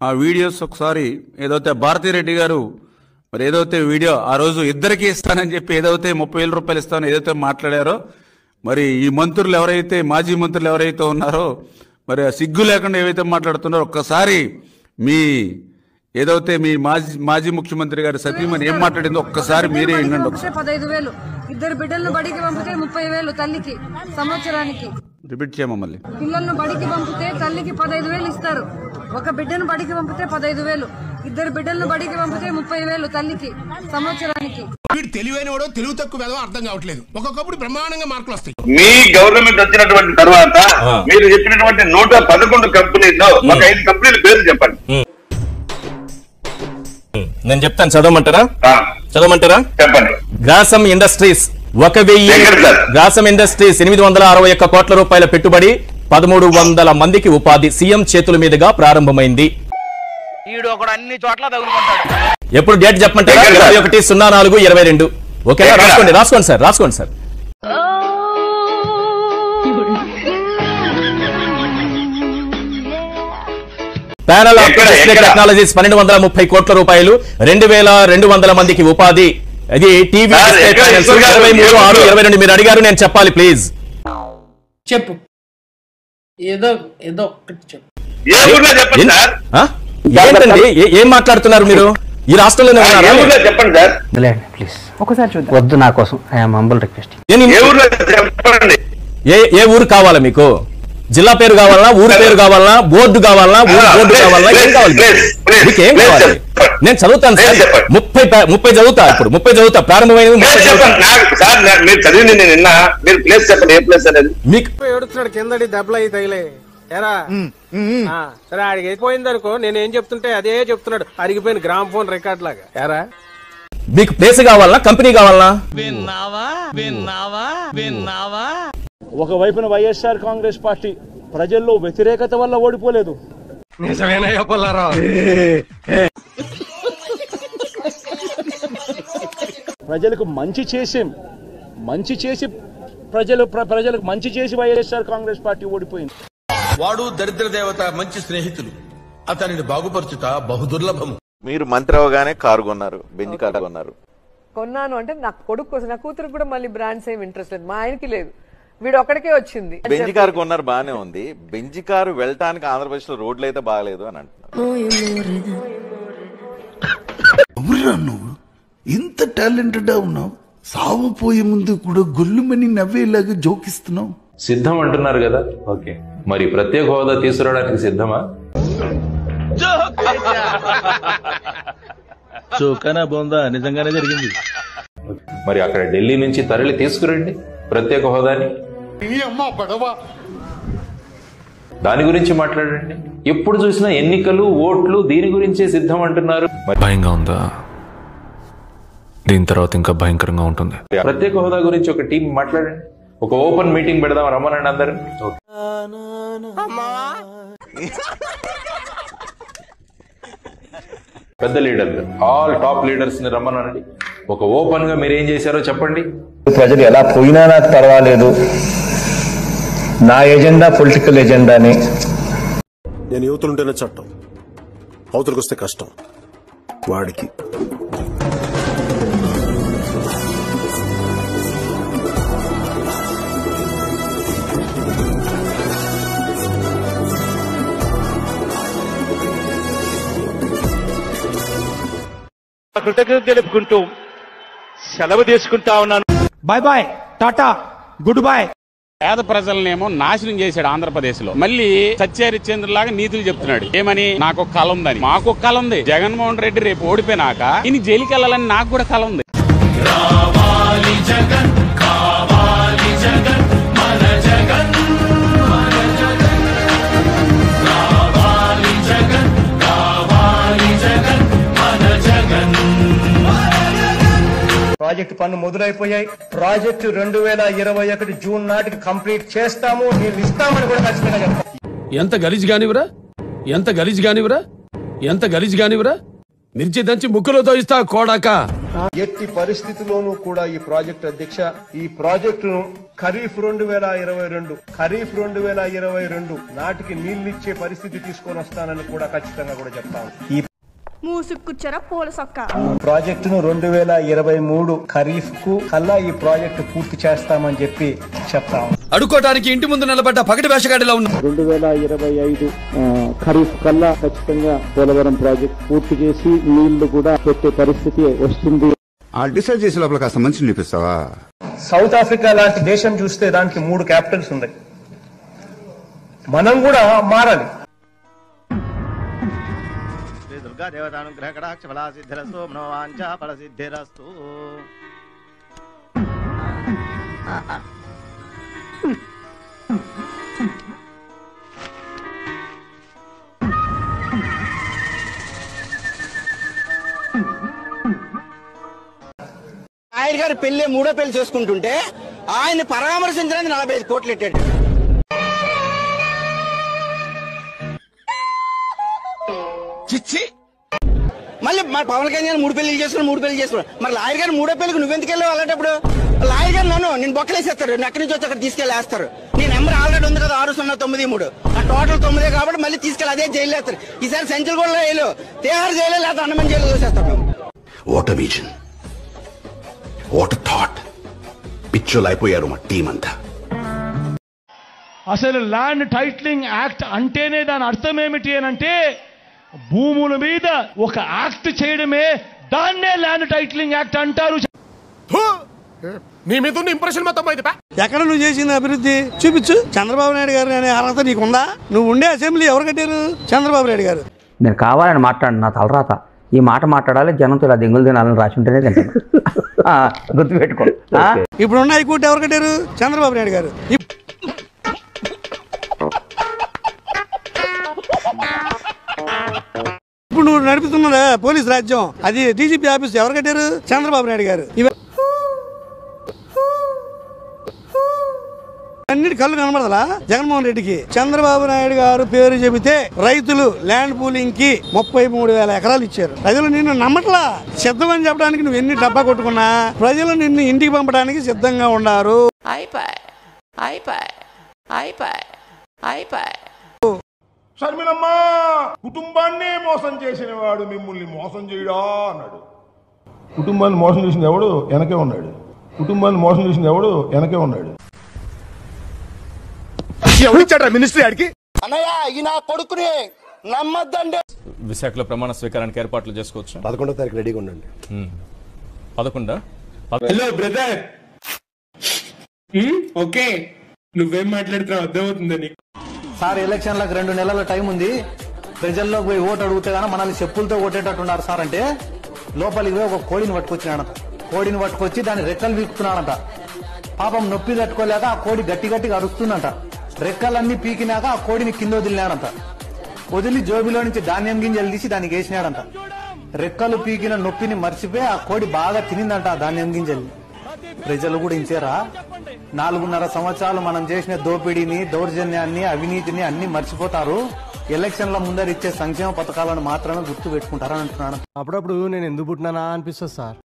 ఆ వీడియోస్ ఒకసారి ఏదైతే భారతిరెడ్డి గారు మరి ఏదైతే వీడియో ఆ రోజు ఇద్దరికి ఇస్తానని చెప్పి ఏదైతే ముప్పై వేల రూపాయలు ఇస్తానని ఏదైతే మాట్లాడారో మరి ఈ మంత్రులు ఎవరైతే మాజీ మంత్రులు ఎవరైతే ఉన్నారో మరి ఆ సిగ్గు లేకుండా ఏవైతే మాట్లాడుతున్నారో ఒక్కసారి మీ ఏదైతే మీ మాజీ మాజీ ముఖ్యమంత్రి గారు సతీమణి ఏం మాట్లాడిందో ఒక్కసారి మీరే వినండి ఒకసారి పంపితే పదహైదు వేలు ఇద్దరు బిడ్డలను బడికి పంపితే ముప్పై వేలు తల్లికి సంవత్సరానికి రిపీట్ చేయమా మళ్ళీ పిల్లలను బడికి పంపితే తల్లికి పదహైదు వేలు ఇస్తారు ఒక బిడ్డను బడికి పంపితే పదహైదు వేలు ఇద్దరు బిడ్డలను బడికి పంపితే ముప్పై వేలు తల్లికి సంవత్సరానికి వీడు తెలివైనవాడో తెలివి తక్కువ ఏదో అర్థం కావట్లేదు ఒక్కొక్కప్పుడు బ్రహ్మాండంగా మార్కులు వస్తాయి మీ గవర్నమెంట్ వచ్చినటువంటి తర్వాత మీరు చెప్పినటువంటి నూట పదకొండు కంపెనీల్లో ఒక ఐదు కంపెనీల పేరు చెప్పండి నేను చెప్తాను చదవమంటారా ఆ, చదవమంటారా చెప్పండి గ్రాసం ఇండస్ట్రీస్ ఒక వెయ్యి ఎక్కడ సార్? గ్రాసం ఇండస్ట్రీస్ ఎనిమిది వందల అరవై ఒక్క కోట్ల రూపాయల పెట్టుబడి పదమూడు వందల మందికి ఉపాధి సీఎం చేతుల మీదుగా ప్రారంభమైంది ఈడు ఒకడు అన్ని చోట్ల తగులుకుంటాడు ఎప్పుడు డేట్ చెప్పమంటారా ఎక్కడ? ఇరవై ఒకటి సున్నా నాలుగు ఇరవై రెండు ఓకేనా ఎక్కడ? రాసుకోండి రాసుకోండి సార్ రాసుకోండి సార్ ప్యానల్ ఆఫ్ ఎక్కడ? డిస్ప్లే ఎక్కడ? టెక్నాలజీస్ పన్నెండు వందల ముప్పై కోట్ల రూపాయలు రెండు వేల రెండు వందల మందికి ఉపాధి అది టీవీ సార్, డిస్ప్లే ఎక్కడ? ప్యానెల్స్ ఎక్కడ? ఇరవై మూడు ఆరు ఇరవై రెండు మీరు అడిగారు నేను చెప్పాలి ప్లీజ్ చెప్పు ఏదో ఏదో ఒక్కటి చెప్పు ఏ ఊర్లో చెప్పండి ఏం- సార్ ఆ? ఏంటండి ఏ- ఏం మాట్లాడుతున్నారు మీరు ఈ రాష్ట్రంలోనే ఆ, ఏ ఉన్నారా ఊర్లో చెప్పండి సార్ ప్లీజ్ ఒకసారి చూద్దాం వద్దు నా కోసం ఐఎమ్ హంబుల్ రిక్వెస్ట్ నేను ఏ ఊర్లో చెప్పండి ఏ ఏ ఊరు కావాలా మీకు జిల్లా పేరు కావాలనా ఊరు పేరు కావాలనా బోర్డు కావాలనా ఊరు ఆ, బోర్డు ప్లీజ్, కావాలనా ఏం ప్లీజ్, కావాలి ప్లీజ్, ప్లీజ్, మీకు ఏం ప్లీజ్ కావాలి చెప్పండి. నేను చదువుతాను సార్ ప్లీజ్ చెప్పండి. ముప్పై పే- ముప్పై చదువుతా ఇప్పుడు ముప్పై చదువుతా ప్రారంభమైనది ముప్పై ప్లేస్ చదువుతా చెప్పండి నాకు సార్ నా- మీరు చదివింది నేను విన్నా మీరు ప్లేస్ చెప్పండి ఏ ప్లేస్ అనేది మీకు ఏడుస్తున్నాడు కిందడి దెబ్బలు అయి తగిలే ఎరా ఆ, సరే ఆడికి అయిపోయింది అనుకో నేను ఏం చెప్తుంటే అదే చెప్తున్నాడు అరిగిపోయిన గ్రామ్ ఫోన్ రికార్డ్ లాగా ఎరా మీకు ప్లేస్ కావాలనా కంపెనీ కావాలనా విన్నావా విన్నావా విన్నావా ఒకవైపున వైఎస్ఆర్ కాంగ్రెస్ పార్టీ ప్రజల్లో వ్యతిరేకత వల్ల ఓడిపోలేదు నిజమేనయ్యా పుల్లారావు ప్రజలకు మంచి చేసి మంచి చేసి ప్రజలు ప్ర- ప్రజలకు మంచి చేసి వైఎస్ఆర్ కాంగ్రెస్ పార్టీ ఓడిపోయింది వాడు దరిద్ర దేవత మంచి స్నేహితులు అతనిని బాగుపరచుట బహుదుర్లభము మీరు మంత్రి అవగానే కారు కొన్నారు బెంజ్ కారు కొన్నారు కొన్నాను అంటే నా కొడుకు కోసం నా కూతురు కూడా మళ్ళీ బ్రాండ్స్ ఏం ఇంట్రెస్ట్ లేదు మా ఆయనకి లేదు వీడు ఒక్కడికే వచ్చింది బెంజ్ కారు కొన్నారు బానే ఉంది బెంజ్ కారు వెళ్ళటానికి ఆంధ్రప్రదేశ్ లో రోడ్లు అయితే బాగలేదు అని అంటున్నారు ఎవరురా నువ్వు ఇంత టాలెంటెడ్ ఉన్నావు సావపోయే ముందు కూడా గొల్లుమని నవ్వేలాగా జోకిస్తున్నావు సిద్ధం అంటున్నారు కదా ఓకే మరి ప్రత్యేక హోదా తీసుకురావడానికి సిద్ధమా చోకనా బొందా నిజంగానే జరిగింది మరి అక్కడ ఢిల్లీ నుంచి తరలి తీసుకురండి ప్రత్యేక హోదాని దాని గురించి మాట్లాడండి ఎప్పుడు చూసినా ఎన్నికలు ఓట్లు దీని గురించే సిద్ధం అంటున్నారు మరి భయంగా ఉందా దీని తర్వాత ఇంకా భయంకరంగా ఉంటుంది ప్రత్యేక హోదా గురించి ఒక టీం మాట్లాడండి ఒక ఓపెన్ మీటింగ్ పెడదాం రమ్మనండి అందరు పెద్ద లీడర్లు ఆల్ టాప్ లీడర్స్ ని రమ్మనండి ఒక ఓపెన్ గా మీరు ఏం చేశారో చెప్పండి ప్రజలు ఎలా పోయినా నాకు పర్వాలేదు నా ఎజెండా పొలిటికల్ ఎజెండాని నేను యువతులుంటేనే చట్టం అవతలకు వస్తే కష్టం వాడికి కృతజ్ఞత తెలుపుకుంటూ సెలవు తీసుకుంటా ఉన్నాను bye bye tata good bye పేద ప్రజలనేమో నాశనం చేశాడు ఆంధ్రప్రదేశ్ లో మళ్ళీ సత్యహరిశ్చంద్రలాగా నీతులు చెప్తున్నాడు ఏమని నాకు కళ ఉందని మాకు కళ ఉంది జగన్మోహన్ రెడ్డి రేపు ఓడిపోయినాక ఇని జైలుకి వెళ్ళాలని నాకు కూడా కళ ఉంది ప్రాజెక్టు పనులు మొదలైపోయాయి ప్రాజెక్టు రెండు వేల ఇరవై ఒకటి జూన్ నాటికి కంప్లీట్ చేస్తాము నీళ్ళు ఇస్తామని కూడా ఖచ్చితంగా చెప్తాం ఎంత గలీజ్ గానివరా ఎంత గలీజ్ గానివరా ఎంత గలీజ్ గానివరా మిర్చి దంచి ముక్కులో తోయిస్తా కోడాక ఎట్టి పరిస్థితిలోనూ కూడా ఈ ప్రాజెక్ట్ అధ్యక్ష ఈ ప్రాజెక్టును ఖరీఫ్ రెండు వేల ఇరవై రెండు ఖరీఫ్ రెండు వేల ఇరవై రెండు నాటికి నీళ్లిచ్చే పరిస్థితి తీసుకొని వస్తానని కూడా ఖచ్చితంగా కూడా చెప్తాను ఈ మూసుకుచ్చర పూల సొక్క ప్రాజెక్టును రెండు వేల ఇరవై మూడు ఖరీఫ్ కు కల్లా ఈ ప్రాజెక్టు పూర్తి చేస్తామని చెప్పి చెప్తాం అడుక్కోటానికి ఇంటి ముందు నిలబడ్డ పగటి వేషగాడిలో ఉన్న రెండు వేల ఇరవై ఐదు ఖరీఫ్ కల్లా ఖచ్చితంగా పోలవరం ప్రాజెక్ట్ పూర్తి చేసి నీళ్లు కూడా పెట్టే పరిస్థితి వస్తుంది ఆ డిసైడ్ చేసే లోపల కాస్త మంచి చూపిస్తావా సౌత్ ఆఫ్రికా లాంటి దేశం చూస్తే దానికి మూడు క్యాపిటల్స్ ఉన్నాయి మనం కూడా మారాలి శ్రీ దుర్గా దేవతానుగ్రహ కటాక్ష ఫలా సిద్ధిరస్తు మనోవాంఛ ఫల సిద్ధిరస్తు ఆయన గారు పెళ్లి మూడో పెళ్లి చేసుకుంటుంటే ఆయన పరామర్శించడానికి నలభై ఐదు కోట్లు పెట్టాడు చిచ్చి మళ్ళీ మా పవన్ కళ్యాణ్ మూడు పెళ్లి చేసుకుని మూడు పెళ్లి చేసుకున్నాడు మరి లాయర్ గారు మూడో పెళ్లికి నువ్వెందుకు వెళ్ళావు అలాంటప్పుడు లాయర్ గారు నన్ను నేను బొక్కలేసేస్తారు నేను ఎక్కడి నుంచి వచ్చి అక్కడ తీసుకెళ్ళేస్తారు నీ నెంబర్ ఆల్రెడీ ఉంది కదా ఆరు సున్నా తొమ్మిది మూడు ఆ టోటల్ తొమ్మిదే కాబట్టి మళ్ళీ తీసుకెళ్ళి అదే జైలు వేస్తారు ఈసారి సెంచల్ కూడా వేయలు తేహార్ జైలు లేదా అన్నమని జైలు వేసేస్తారు మేము వాట్ విజన్ వాట్ థాట్ పిచ్చోలు అయిపోయారు మా టీం అంతా అసలు ల్యాండ్ టైటిలింగ్ యాక్ట్ అంటేనే దాని అర్థం ఏమిటి అని అంటే భూముల మీద ఒక యాక్ట్ చేయడమే దాన్నే ల్యాండ్ టైటిలింగ్ యాక్ట్ అంటారు నీ మీద ఉన్న ఇంప్రెషన్ మొత్తం అయితే ఎక్కడ నువ్వు చేసిన అభివృద్ధి చూపించు చంద్రబాబు నాయుడు గారు అనే అర్హత నీకుందా నువ్వు ఉండే అసెంబ్లీ ఎవరు కట్టారు చంద్రబాబు నాయుడు గారు నేను కావాలని మాట్లాడు నా తలరాత ఈ మాట మాట్లాడాలి జనంతో ఇలా దెంగులు తినాలని రాసి ఉంటేనే తింటాను ఆ, గుర్తుపెట్టుకో ఆ? ఇప్పుడు ఉన్న హైకోర్టు ఎవరు కట్టారు చంద్రబాబు నాయుడు గారు ఇప్- ఇప్పుడు నువ్వు నడుపుతున్నదా పోలీస్ రాజ్యం అది డీజీపీ ఆఫీస్ ఎవరు కట్టారు చంద్రబాబు నాయుడు గారు ఇవ- అన్నిటి కళ్ళు కనబడదా జగన్మోహన్ రెడ్డికి చంద్రబాబు నాయుడు గారు పేరు చెబితే రైతులు ల్యాండ్ పూలింగ్ కి ముప్పై మూడు వేల ఎకరాలు ఇచ్చారు ప్రజలు నిన్ను నమ్మట్లా సిద్ధమని చెప్పడానికి నువ్వు ఎన్ని డబ్బా కొట్టుకున్నా ప్రజలు నిన్ను ఇంటికి పంపడానికి సిద్ధంగా ఉన్నారు అయిపోయి అయిపోయి అయిపోయి అయిపోయి షర్మిలమ్మా కుటుంబాన్నే మోసం చేసిన వాడు మిమ్మల్ని మోసం చేయడా అన్నాడు కుటుంబాన్ని మోసం చేసింది ఎవడు వెనకే ఉన్నాడు కుటుంబాన్ని మోసం చేసింది ఎవడు వెనకే ఉన్నాడు ఎవరిచ్చాడ్రా మినిస్ట్రీ ఆడికి అన్నయ్య ఈ నా కొడుకుని నమ్మద్దండి విశాఖలో ప్రమాణ స్వీకారానికి ఏర్పాట్లు చేసుకోవచ్చు పదకొండో తారీఖు రెడీగా ఉండండి పదకొండా హలో బ్రదర్ ఓకే నువ్వేం మాట్లాడుతున్నావు అర్థమవుతుందా నీకు సార్ ఎలక్షన్లకు రెండు నెలల టైం ఉంది ప్రజల్లోకి పోయి ఓటు అడిగితే గానీ మనల్ని చెప్పులతో ఓటేటట్టున్నారు సార్ అంటే లోపలికి పోయి ఒక కోడిని పట్టుకొచ్చినాడంట కోడిని పట్టుకొచ్చి దాని రెక్కలు వీపుతున్నాడంట పాపం నొప్పి తట్టుకోలేక ఆ కోడి గట్టి గట్టిగా అరుస్తుందంట రెక్కలన్నీ పీకినాక ఆ కోడిని కింద వదిలినాడంట వదిలి జోబిలో నుంచి ధాన్యం గింజలు తీసి దానికి వేసినాడంట రెక్కలు పీకిన నొప్పిని మర్చిపోయి ఆ కోడి బాగా తినిందంట ఆ ధాన్యం గింజల్ని ప్రజలు కూడా ఇంచేరా నాలుగున్నర సంవత్సరాలు మనం చేసిన దోపిడీని దౌర్జన్యాన్ని అవినీతిని అన్ని మర్చిపోతారు ఎలక్షన్ల ముందర ఇచ్చే సంక్షేమ పథకాలను మాత్రమే గుర్తు పెట్టుకుంటారని అంటున్నాను అప్పుడప్పుడు నేను ఎందుకు పుట్టినానా అనిపిస్తుంది సార్